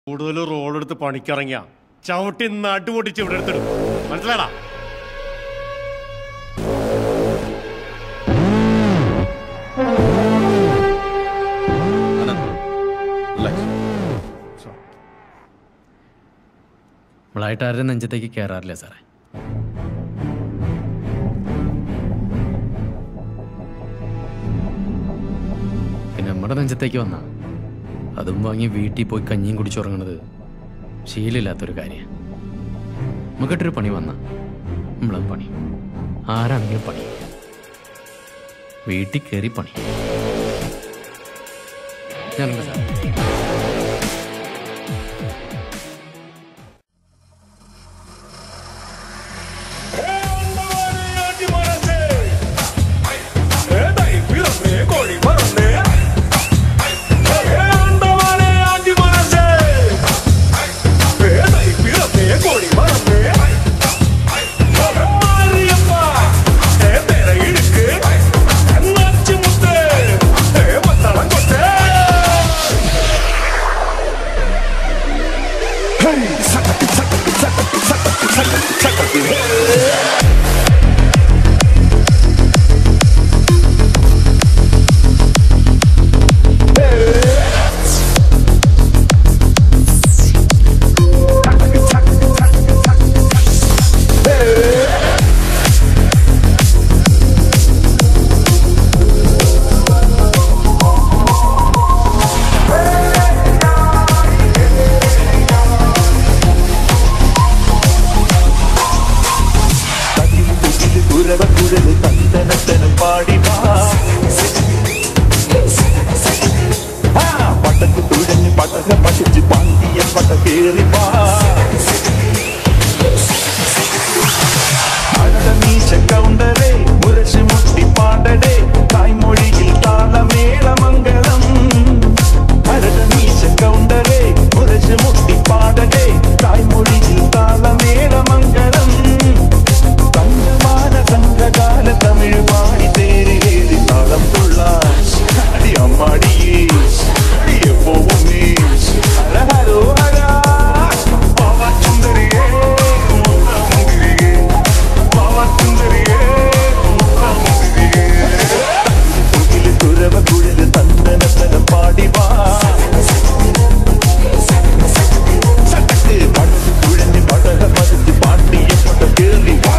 കൂടുതൽ റോൾ എടുത്ത് പണിക്കിറങ്ങിയ ചവിട്ടി നട്ടുപൊട്ടിച്ച് ഇവിടെ എടുത്തിടും മനസ്സിലാടാ നമ്മളായിട്ട് ആരുടെ നെഞ്ചത്തേക്ക് കയറാറില്ല സാറേ പിന്നെ നമ്മുടെ നെഞ്ചത്തേക്ക് വന്ന അതും വാങ്ങി വീട്ടിൽ പോയി കഞ്ഞിയും കുടിച്ചുറങ്ങണത് ശീലമില്ലാത്തൊരു കാര്യം നമുക്കിട്ടൊരു പണി വന്ന നമ്മളത് പണി ആരാണെങ്കിലും പണി വീട്ടിൽ കയറി പണി ഞാനുണ്ട് സാർ പട്ടക്ക് തുഴഞ്ഞ് പട്ടക പഠിച്ച് പാണ്ടിയ പട്ട കേറി വാ അഴകമീശ കൗണ്ടരേ മുരശ് മുട്ടി പാടടേ തായ്മൊഴിയിൽ താളമേളമംഗളം അഴകമീശ കൗണ്ടരേ മുരശ് മുട്ടി പാടടേ തായ്മൊഴിയിൽ താളമേളമംഗളം തങ്കമാന സംഘകാല തമിഴ് പാടി തേരേറി താളം തുള്ളാൻ അടി അമ്മാടിയേ അടിയെ പോവും നീ ഹര ഹരോ ഹരാ പാവാച്ചുന്തരിയേ മുഖമുതിരിയേ പാവാച്ചുന്തരിയേ മുഖമുതിരിയേ തുകില് തുരവ കുഴല് തന്തനത്തനം പാടി വാ സട്ടക്ക് പടല് കുഴഞ്ഞ് പടക പതിച്ച് പാട്ടിയ പട കേറി വാ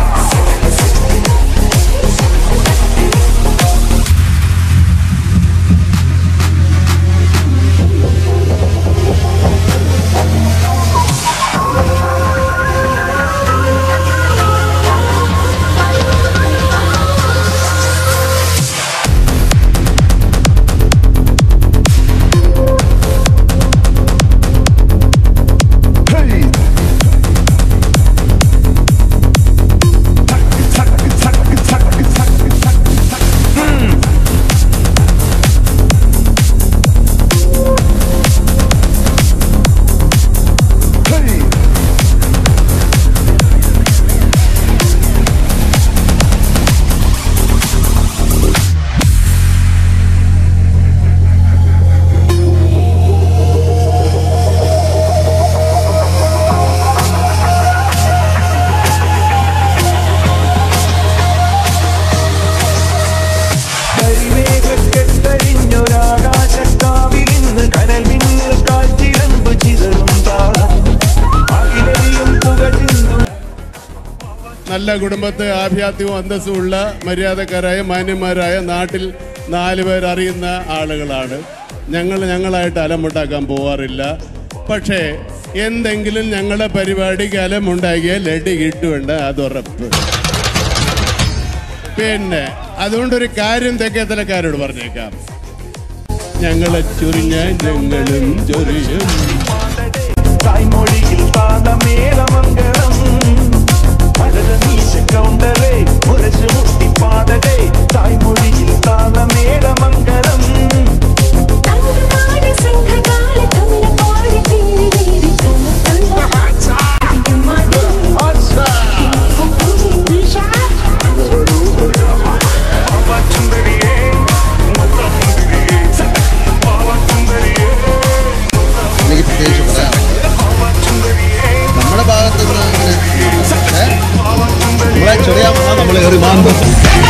Hey! Hey! കരിമേഘക്കെട്ടഴിഞ്ഞൊരാകാശക്കാവിലിന്ന് കനൽ മിന്നൽ കാറ്റിരമ്പ് ചിതറും താളം അഖിലരിയും പുക ചിന്തും നല്ല കുടുംബത്തെ ആഭ്യാത്യവും അന്തസ്സുമുള്ള മര്യാദക്കാരായ മാന്യന്മാരായ നാട്ടിൽ നാല് പേർ അറിയുന്ന ആളുകളാണ് ഞങ്ങൾ ഞങ്ങളായിട്ട് അലമുണ്ടാക്കാൻ പോവാറില്ല പക്ഷേ എന്തെങ്കിലും ഞങ്ങളുടെ പരിപാടിക്ക് അലമുണ്ടാക്കിയാൽ ലഡി കിട്ടുമുണ്ട് അത് ഉറപ്പ് പിന്നെ അതുകൊണ്ടൊരു കാര്യം തെക്കേത്തലക്കാരോട് പറഞ്ഞേക്കാം ഞങ്ങളെ ചൊരിഞ്ഞ ഞങ്ങളും ചൊരിയും തായ്മൊഴിയിൽ താളമേളമംഗളം അഴകമീശ കൗണ്ടരേ മുരശ് മുട്ടി പാടടേ തായ്മൊഴിയിൽ താളമേളമംഗളം തങ്കമാന സംഘകാല തമിഴ പാടി തേരേറി പാവാച്ചുന്തരിയേ മുഖമുതിരിയേ പാവാച്ചുന്തരിയേ കയറി മാന്തം